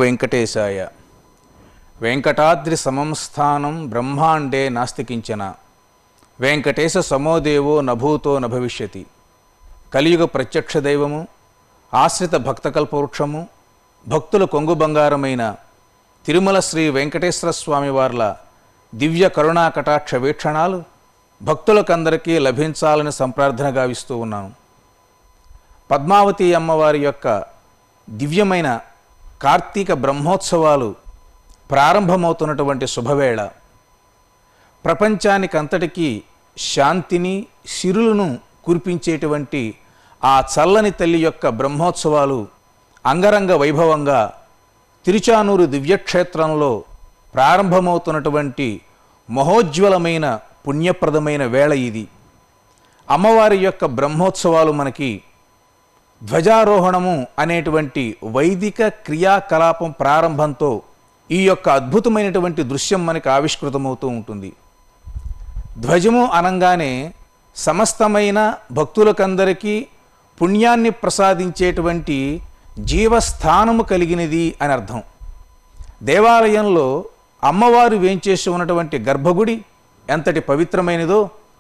వెంకటేశాయ వెంకటాద్రి సమం స్థానం బ్రహ్మాండే నాస్తికించన వెంకటేశ సమోదేవో నభూతో నభవిష్యతి కలియుగ ప్రత్యక్ష దైవము ఆశ్రిత భక్తకల్పవృక్షము భక్తుల కొంగు బంగారమైన తిరుమల శ్రీ వెంకటేశ్వర స్వామి వార్ల దివ్య కరుణా కటాక్ష వీక్షణాలు భక్తులకందరికీ లభించాలని సంప్రార్థన గావిస్తూ ఉన్నాను పద్మావతి అమ్మవారి యొక్క దివ్యమైన కార్తీక బ్రహ్మోత్సవాలు ప్రారంభమవుతున్నటువంటి శుభవేళ ప్రపంచానికంతటికీ శాంతిని సిరులను కురిపించేటువంటి ఆ చల్లని తల్లి యొక్క బ్రహ్మోత్సవాలు అంగరంగ వైభవంగా తిరుచానూరు దివ్యక్షేత్రంలో ప్రారంభమవుతున్నటువంటి మహోజ్వలమైన పుణ్యప్రదమైన వేళ ఇది అమ్మవారి యొక్క బ్రహ్మోత్సవాలు మనకి ధ్వజారోహణము అనేటువంటి వైదిక క్రియాకలాపం ప్రారంభంతో ఈ యొక్క అద్భుతమైనటువంటి దృశ్యం మనకి ఆవిష్కృతమవుతూ ఉంటుంది ధ్వజము అనంగానే సమస్తమైన భక్తులకందరికీ పుణ్యాన్ని ప్రసాదించేటువంటి జీవస్థానము కలిగినది అని అర్థం దేవాలయంలో అమ్మవారు వేంచేసి ఉన్నటువంటి గర్భగుడి ఎంతటి పవిత్రమైనదో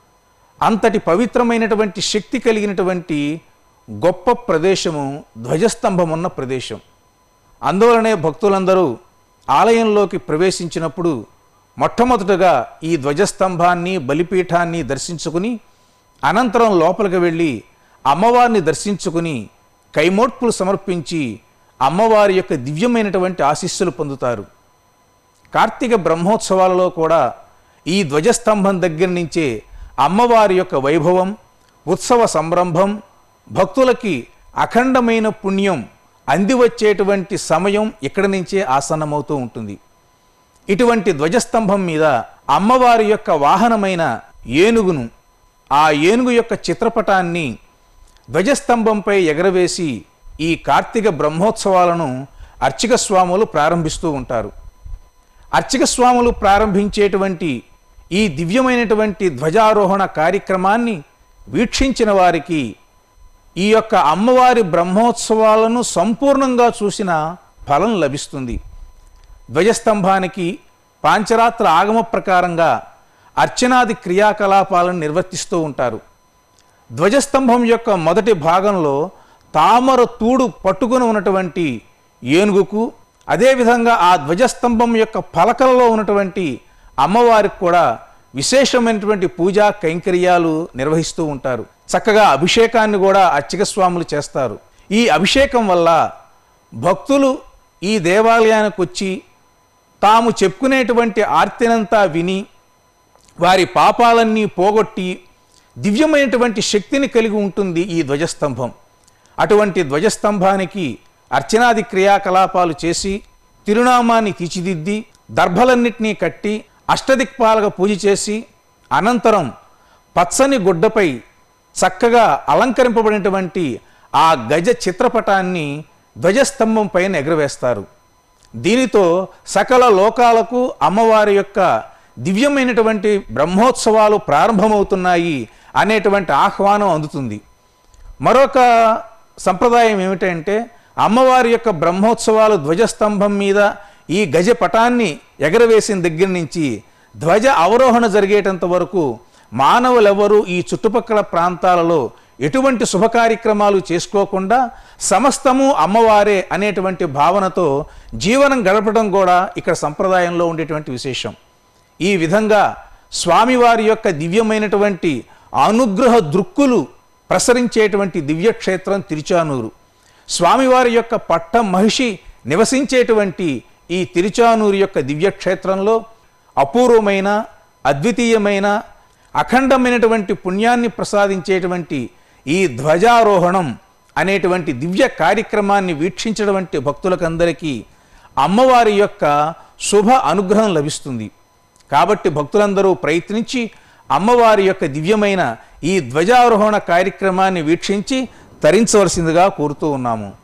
అంతటి పవిత్రమైనటువంటి శక్తి కలిగినటువంటి గొప్ప ప్రదేశము ధ్వజస్తంభం ఉన్న ప్రదేశం అందువలనే భక్తులందరూ ఆలయంలోకి ప్రవేశించినప్పుడు మొట్టమొదటగా ఈ ధ్వజస్తంభాన్ని బలిపీఠాన్ని దర్శించుకుని అనంతరం లోపలికి వెళ్ళి అమ్మవారిని దర్శించుకుని కైమోట్పులు సమర్పించి అమ్మవారి యొక్క దివ్యమైనటువంటి ఆశీస్సులు పొందుతారు కార్తీక బ్రహ్మోత్సవాలలో కూడా ఈ ధ్వజస్తంభం దగ్గర నుంచే అమ్మవారి యొక్క వైభవం ఉత్సవ సంరంభం భక్తులకి అఖండమైన పుణ్యం అందివచ్చేటువంటి సమయం ఇక్కడి నుంచే ఆసన్నమవుతూ ఉంటుంది ఇటువంటి ధ్వజస్తంభం మీద అమ్మవారి యొక్క వాహనమైన ఏనుగును ఆ ఏనుగు యొక్క చిత్రపటాన్ని ధ్వజస్తంభంపై ఎగరవేసి ఈ కార్తీక బ్రహ్మోత్సవాలను అర్చక స్వాములు ప్రారంభిస్తూ ఉంటారు అర్చక స్వాములు ప్రారంభించేటువంటి ఈ దివ్యమైనటువంటి ధ్వజారోహణ కార్యక్రమాన్ని వీక్షించిన వారికి ఈ యొక్క అమ్మవారి బ్రహ్మోత్సవాలను సంపూర్ణంగా చూసిన ఫలం లభిస్తుంది ధ్వజస్తంభానికి పాంచరాత్ర ఆగమ ప్రకారంగా అర్చనాది క్రియాకలాపాలను నిర్వర్తిస్తూ ఉంటారు ధ్వజస్తంభం యొక్క మొదటి భాగంలో తామర తూడు పట్టుకుని ఉన్నటువంటి ఏనుగుకు అదేవిధంగా ఆ ధ్వజస్తంభం యొక్క పలకలలో ఉన్నటువంటి అమ్మవారికి కూడా విశేషమైనటువంటి పూజా కైంకర్యాలు నిర్వహిస్తూ ఉంటారు చక్కగా అభిషేకాన్ని కూడా అర్చక స్వాములు చేస్తారు ఈ అభిషేకం వల్ల భక్తులు ఈ దేవాలయానికి వచ్చి తాము చెప్పుకునేటువంటి ఆర్తినంతా విని వారి పాపాలన్నీ పోగొట్టి దివ్యమైనటువంటి శక్తిని కలిగి ఉంటుంది ఈ ధ్వజస్తంభం అటువంటి ధ్వజస్తంభానికి అర్చనాది క్రియాకలాపాలు చేసి తిరునామాన్ని తీర్చిదిద్ది దర్భలన్నిటినీ కట్టి అష్టదిక్పాలక పూజ చేసి అనంతరం పచ్చని గుడ్డపై చక్కగా అలంకరింపబడినటువంటి ఆ గజ చిత్రపటాన్ని ధ్వజస్తంభం పైన ఎగరవేస్తారు దీనితో సకల లోకాలకు అమ్మవారి యొక్క దివ్యమైనటువంటి బ్రహ్మోత్సవాలు ప్రారంభమవుతున్నాయి అనేటువంటి ఆహ్వానం అందుతుంది మరొక సంప్రదాయం ఏమిటంటే అమ్మవారి యొక్క బ్రహ్మోత్సవాలు ధ్వజస్తంభం మీద ఈ గజపటాన్ని ఎగరవేసిన దగ్గర నుంచి ధ్వజ అవరోహణ జరిగేటంత వరకు మానవులెవరూ ఈ చుట్టుపక్కల ప్రాంతాలలో ఎటువంటి శుభ కార్యక్రమాలు చేసుకోకుండా సమస్తము అమ్మవారే అనేటువంటి భావనతో జీవనం గడపడం కూడా ఇక్కడ సంప్రదాయంలో ఉండేటువంటి విశేషం ఈ విధంగా స్వామివారి యొక్క దివ్యమైనటువంటి అనుగ్రహ దృక్కులు ప్రసరించేటువంటి దివ్యక్షేత్రం తిరుచానూరు స్వామివారి యొక్క పట్ట మహిషి నివసించేటువంటి ఈ తిరుచానూరు యొక్క దివ్యక్షేత్రంలో అపూర్వమైన అద్వితీయమైన అఖండమైనటువంటి పుణ్యాన్ని ప్రసాదించేటువంటి ఈ ధ్వజారోహణం అనేటువంటి దివ్య కార్యక్రమాన్ని వీక్షించటువంటి భక్తులకందరికీ అమ్మవారి యొక్క శుభ అనుగ్రహం లభిస్తుంది కాబట్టి భక్తులందరూ ప్రయత్నించి అమ్మవారి యొక్క దివ్యమైన ఈ ధ్వజారోహణ కార్యక్రమాన్ని వీక్షించి తరించవలసిందిగా కోరుతూ ఉన్నాము